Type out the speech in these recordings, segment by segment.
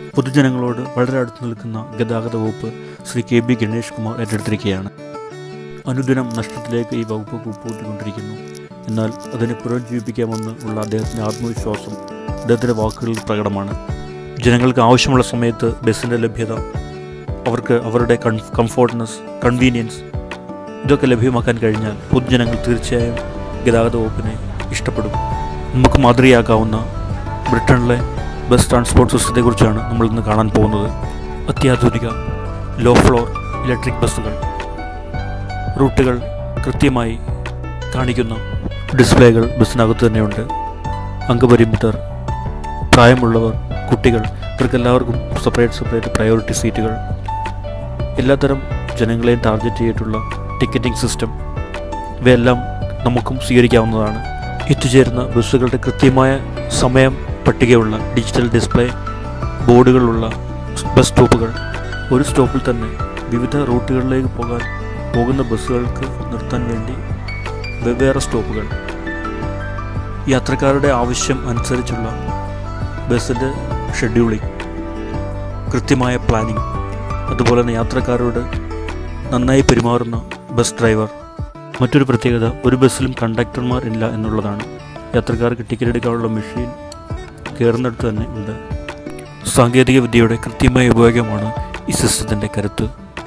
പൊതുജനങ്ങളോട് വളരെ അടുത്ത് നിൽക്കുന്ന ഗതാഗത വകുപ്പ് ശ്രീ കെ ബി ഗണേഷ് കുമാർ ഏറ്റെടുത്തിരിക്കുകയാണ് അനുദിനം നഷ്ടത്തിലേക്ക് ഈ വകുപ്പ് കൂപ്പുകൂട്ടിക്കൊണ്ടിരിക്കുന്നു എന്നാൽ അതിനെ പുനരുജ്ജീവിപ്പിക്കാമെന്ന് ഉള്ള അദ്ദേഹത്തിൻ്റെ ആത്മവിശ്വാസം അദ്ദേഹത്തിൻ്റെ വാക്കുകളിൽ പ്രകടമാണ് ജനങ്ങൾക്ക് ആവശ്യമുള്ള സമയത്ത് ബസ്സിൻ്റെ ലഭ്യത അവർക്ക് അവരുടെ കൺ കംഫോർട്ട്നെസ് കൺവീനിയൻസ് ഇതൊക്കെ ലഭ്യമാക്കാൻ കഴിഞ്ഞാൽ പൊതുജനങ്ങൾ തീർച്ചയായും ഗതാഗത വകുപ്പിനെ ഇഷ്ടപ്പെടും നമുക്ക് മാതൃകയാക്കാവുന്ന ബ്രിട്ടനിലെ ബസ് ട്രാൻസ്പോർട്ട് സിസ്റ്റത്തെക്കുറിച്ചാണ് നമ്മൾ ഇന്ന് കാണാൻ പോകുന്നത് അത്യാധുനിക ലോ ഫ്ലോർ ഇലക്ട്രിക് ബസ്സുകൾ റൂട്ടുകൾ കൃത്യമായി കാണിക്കുന്ന ഡിസ്പ്ലേകൾ ബസ്സിനകത്ത് തന്നെയുണ്ട് അംഗപരിമിതർ പ്രായമുള്ളവർ കുട്ടികൾ ഇവർക്കെല്ലാവർക്കും സെപ്പറേറ്റ് സെപ്പറേറ്റ് പ്രയോറിറ്റി സീറ്റുകൾ എല്ലാത്തരം ജനങ്ങളെയും ടാർഗറ്റ് ചെയ്തിട്ടുള്ള ടിക്കറ്റിംഗ് സിസ്റ്റം ഇവയെല്ലാം നമുക്കും സ്വീകരിക്കാവുന്നതാണ് എത്തിച്ചേരുന്ന ബസ്സുകളുടെ കൃത്യമായ സമയം പട്ടികയുള്ള ഡിജിറ്റൽ ഡിസ്പ്ലേ ബോർഡുകളുള്ള ബസ് സ്റ്റോപ്പുകൾ ഒരു സ്റ്റോപ്പിൽ തന്നെ വിവിധ റൂട്ടുകളിലേക്ക് പോകാൻ പോകുന്ന ബസ്സുകൾക്ക് നിർത്താൻ വേണ്ടി വെവ്വേറെ സ്റ്റോപ്പുകൾ യാത്രക്കാരുടെ ആവശ്യം അനുസരിച്ചുള്ള ബസ്സിൻ്റെ ഷെഡ്യൂളിംഗ് കൃത്യമായ പ്ലാനിംഗ് അതുപോലെ തന്നെ യാത്രക്കാരോട് നന്നായി പെരുമാറുന്ന ബസ് ഡ്രൈവർ മറ്റൊരു പ്രത്യേകത ഒരു ബസ്സിലും കണ്ടക്ടർമാർ ഇല്ല എന്നുള്ളതാണ് യാത്രക്കാർക്ക് ടിക്കറ്റ് എടുക്കാനുള്ള മെഷീൻ കയറുന്നിടത്ത് തന്നെ ഉണ്ട് സാങ്കേതിക വിദ്യയുടെ കൃത്യമായ ഉപയോഗമാണ് ഈ സിസ്റ്റത്തിൻ്റെ കരുത്ത്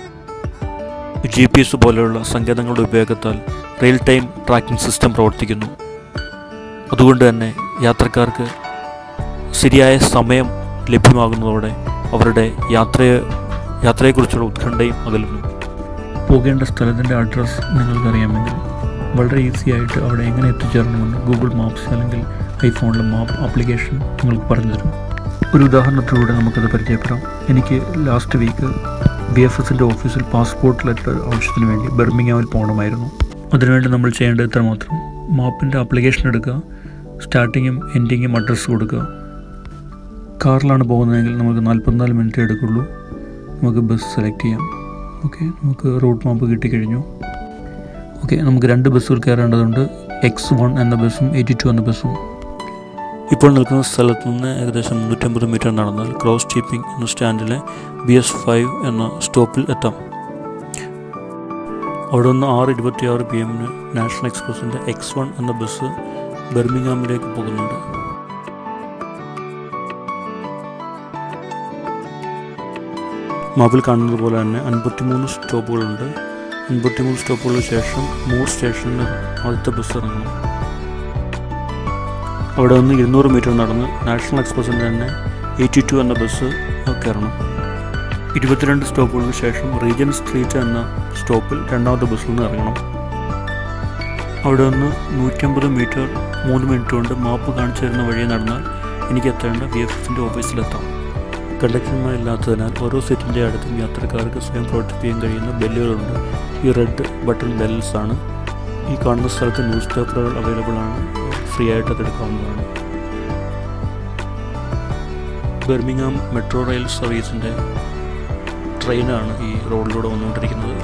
ജി പി എസ് പോലെയുള്ള സങ്കേതങ്ങളുടെ ഉപയോഗത്താൽ റിയൽ ടൈം ട്രാക്കിംഗ് സിസ്റ്റം പ്രവർത്തിക്കുന്നു അതുകൊണ്ട് തന്നെ യാത്രക്കാർക്ക് ശരിയായ സമയം ലഭ്യമാകുന്നതോടെ അവരുടെ യാത്രയെ യാത്രയെക്കുറിച്ചുള്ള ഉത്കണ്ഠയും അകലുന്നു പോകേണ്ട സ്ഥലത്തിൻ്റെ അഡ്രസ്സ് നിങ്ങൾക്കറിയാമെങ്കിൽ വളരെ ഈസി ആയിട്ട് അവിടെ എങ്ങനെ എത്തിച്ചേരണമെന്ന് ഗൂഗിൾ മാപ്സ് അല്ലെങ്കിൽ ഐഫോണിലെ മാപ്പ് ആപ്ലിക്കേഷൻ നിങ്ങൾക്ക് പറഞ്ഞു തരും ഒരു ഉദാഹരണത്തിലൂടെ നമുക്കത് പരിചയപ്പെടാം എനിക്ക് ലാസ്റ്റ് വീക്ക് ബി എഫ് എസിൻ്റെ ഓഫീസിൽ പാസ്പോർട്ട് ലെറ്റർ ആവശ്യത്തിന് വേണ്ടി ബെർമിങ്ങാമിൽ പോകണമായിരുന്നു അതിനുവേണ്ടി നമ്മൾ ചെയ്യേണ്ടത് ഇത്ര മാത്രം മാപ്പിൻ്റെ ആപ്ലിക്കേഷൻ എടുക്കുക സ്റ്റാർട്ടിങ്ങും എൻഡിങ്ങും അഡ്രസ്സ് കൊടുക്കുക കാറിലാണ് പോകുന്നതെങ്കിൽ നമുക്ക് നാൽപ്പത്തിനാല് മിനിറ്റ് എടുക്കുള്ളൂ നമുക്ക് ബസ് സെലക്ട് ചെയ്യാം ഓക്കെ നമുക്ക് റൂട്ട് മാപ്പ് കിട്ടിക്കഴിഞ്ഞു ഓക്കെ നമുക്ക് രണ്ട് ബസ്സുകൾ കയറേണ്ടതുണ്ട് എക്സ് വൺ എന്ന ബസ്സും എയ്റ്റി ടു എന്ന ബസ്സും ഇപ്പോൾ നിൽക്കുന്ന സ്ഥലത്ത് നിന്ന് ഏകദേശം മുന്നൂറ്റമ്പത് മീറ്റർ നടന്നാൽ ക്രോസ് ചീപ്പിംഗ് എന്ന സ്റ്റാൻഡിലെ ബി എസ് ഫൈവ് എന്ന സ്റ്റോപ്പിൽ എത്താം അവിടെ നിന്ന് ആറ് ഇരുപത്തിയാറ് പി എമ്മിന് നാഷണൽ എക്സ്പ്രസിൻ്റെ എക്സ് വൺ എന്ന ബസ് ബെർമിംഗാമിലേക്ക് പോകുന്നുണ്ട് മാപ്പിൽ കാണുന്നത് പോലെ തന്നെ അൻപത്തിമൂന്ന് സ്റ്റോപ്പുകളുണ്ട് അൻപത്തിമൂന്ന് സ്റ്റോപ്പുകൾക്ക് ശേഷം മൂർ സ്റ്റേഷനിൽ ആദ്യത്തെ ബസ് ഇറങ്ങണം അവിടെ നിന്ന് ഇരുന്നൂറ് മീറ്റർ നടന്ന് നാഷണൽ എക്സ്പ്രസിൻ്റെ തന്നെ എയ്റ്റി ടു എന്ന ബസ് കയറണം ഇരുപത്തിരണ്ട് സ്റ്റോപ്പുകൾക്ക് ശേഷം റീജൻ സ്ട്രീറ്റ് എന്ന സ്റ്റോപ്പിൽ രണ്ടാമത്തെ ബസ്സിൽ നിന്ന് ഇറങ്ങണം അവിടെ നിന്ന് നൂറ്റമ്പത് മീറ്റർ മൂന്ന് മിനിറ്റ് കൊണ്ട് മാപ്പ് കാണിച്ചു തരുന്ന വഴി നടന്നാൽ എനിക്ക് എത്തേണ്ട ബി എഫ് എസിൻ്റെ ഓഫീസിലെത്താം കണ്ടക്ടർമാരില്ലാത്തതിനാൽ ഓരോ സീറ്റിൻ്റെ അടുത്തും യാത്രക്കാർക്ക് സ്വയം പ്രവർത്തിപ്പിക്കാൻ കഴിയുന്ന ബെല്ലുകളുണ്ട് ഈ റെഡ് ബട്ടൺ ബെൽസ് ആണ് ഈ കാണുന്ന സ്ഥലത്ത് ന്യൂസ് പേപ്പറുകൾ അവൈലബിൾ ആണ് ഫ്രീ ആയിട്ട് അത് എടുക്കാവുന്നതാണ് ബെർമിങ്ങാം മെട്രോ റെയിൽ സർവീസിൻ്റെ ട്രെയിനാണ് ഈ റോഡിലൂടെ വന്നുകൊണ്ടിരിക്കുന്നത്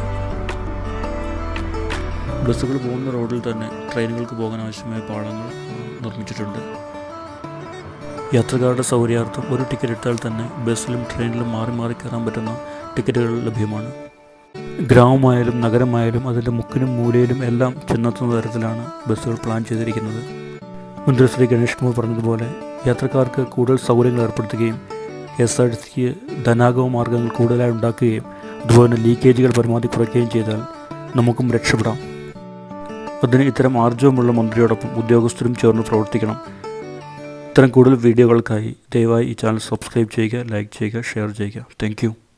ബസ്സുകൾ പോകുന്ന റോഡിൽ തന്നെ ട്രെയിനുകൾക്ക് പോകാൻ ആവശ്യമായ പാളങ്ങൾ നിർമ്മിച്ചിട്ടുണ്ട് യാത്രക്കാരുടെ സൗകര്യാർത്ഥം ഒരു ടിക്കറ്റ് എടുത്താൽ തന്നെ ബസ്സിലും ട്രെയിനിലും മാറി മാറി കയറാൻ പറ്റുന്ന ടിക്കറ്റുകൾ ലഭ്യമാണ് ഗ്രാമമായാലും നഗരമായാലും അതിൻ്റെ മുക്കിനും മൂലയിലും എല്ലാം ചെന്നെത്തുന്ന തരത്തിലാണ് ബസ്സുകൾ പ്ലാൻ ചെയ്തിരിക്കുന്നത് മന്ത്രി ശ്രീ ഗണേഷ് കുമാർ പറഞ്ഞതുപോലെ യാത്രക്കാർക്ക് കൂടുതൽ സൗകര്യങ്ങൾ ഏർപ്പെടുത്തുകയും കെ എസ് ആർ ടി സിക്ക് ധനാഗമ മാർഗങ്ങൾ കൂടുതലായി ഉണ്ടാക്കുകയും അതുപോലെ തന്നെ ലീക്കേജുകൾ പരമാവധി കുറയ്ക്കുകയും ചെയ്താൽ നമുക്കും രക്ഷപ്പെടാം അതിന് ഇത്തരം ആർജവമുള്ള മന്ത്രിയോടൊപ്പം ഉദ്യോഗസ്ഥരും ചേർന്ന് പ്രവർത്തിക്കണം ഇത്തരം കൂടുതൽ വീഡിയോകൾക്കായി ദയവായി ഈ ചാനൽ സബ്സ്ക്രൈബ് ചെയ്യുക ലൈക്ക് ചെയ്യുക ഷെയർ ചെയ്യുക താങ്ക്